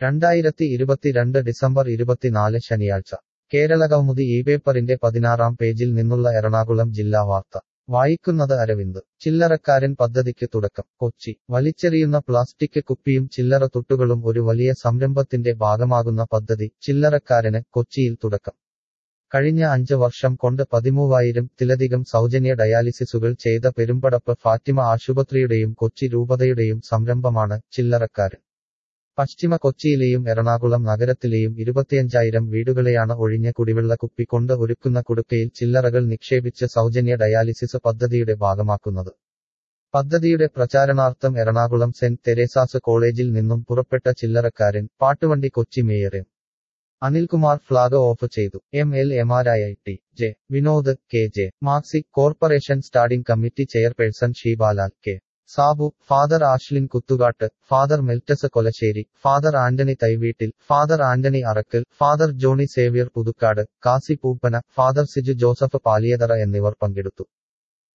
രണ്ടായിരത്തി ഇരുപത്തിരണ്ട് ഡിസംബർ ഇരുപത്തിനാല് ശനിയാഴ്ച കേരളകൗമുദി ഈ പേപ്പറിന്റെ പതിനാറാം പേജിൽ നിന്നുള്ള എറണാകുളം ജില്ലാ വാർത്ത വായിക്കുന്നത് അരവിന്ദ് ചില്ലറക്കാരൻ പദ്ധതിക്ക് തുടക്കം കൊച്ചി വലിച്ചെറിയുന്ന പ്ലാസ്റ്റിക് കുപ്പിയും ചില്ലറ തുട്ടുകളും ഒരു വലിയ സംരംഭത്തിന്റെ ഭാഗമാകുന്ന പദ്ധതി ചില്ലറക്കാരന് കൊച്ചിയിൽ തുടക്കം കഴിഞ്ഞ അഞ്ച് വർഷം കൊണ്ട് പതിമൂവായിരം ത്തിലധികം സൗജന്യ ഡയാലിസിസുകൾ ചെയ്ത പെരുമ്പടപ്പ് ഫാത്തിമ ആശുപത്രിയുടെയും കൊച്ചി രൂപതയുടെയും സംരംഭമാണ് ചില്ലറക്കാരൻ പശ്ചിമ കൊച്ചിയിലെയും എറണാകുളം നഗരത്തിലെയും ഇരുപത്തിയഞ്ചായിരം വീടുകളെയാണ് ഒഴിഞ്ഞ കുടിവെള്ള കുപ്പി കൊണ്ട് ഒരുക്കുന്ന കുടുക്കയിൽ ചില്ലറകൾ നിക്ഷേപിച്ച് സൗജന്യ ഡയാലിസിസ് പദ്ധതിയുടെ ഭാഗമാക്കുന്നത് പദ്ധതിയുടെ പ്രചാരണാർത്ഥം എറണാകുളം സെന്റ് തെരേസാസ് കോളേജിൽ നിന്നും പുറപ്പെട്ട ചില്ലറക്കാരൻ പാട്ടുവണ്ടി Kochi mayor M Anilkumar flag off ചെയ്തു എം എൽ എമാരായ T J Vinod K J Maxi corporation standing committee chairperson Sheebalal K Sabu Father Ashlin Kuthukattu Father Meltus Kolassery Father Antony Thaiveettil Father Antony Arakkal Father Johny Xavier Puthukkad കാസി പൂപ്പന ഫാദർ സിജു ജോസഫ് പാലിയതറ എന്നിവർ പങ്കെടുത്തു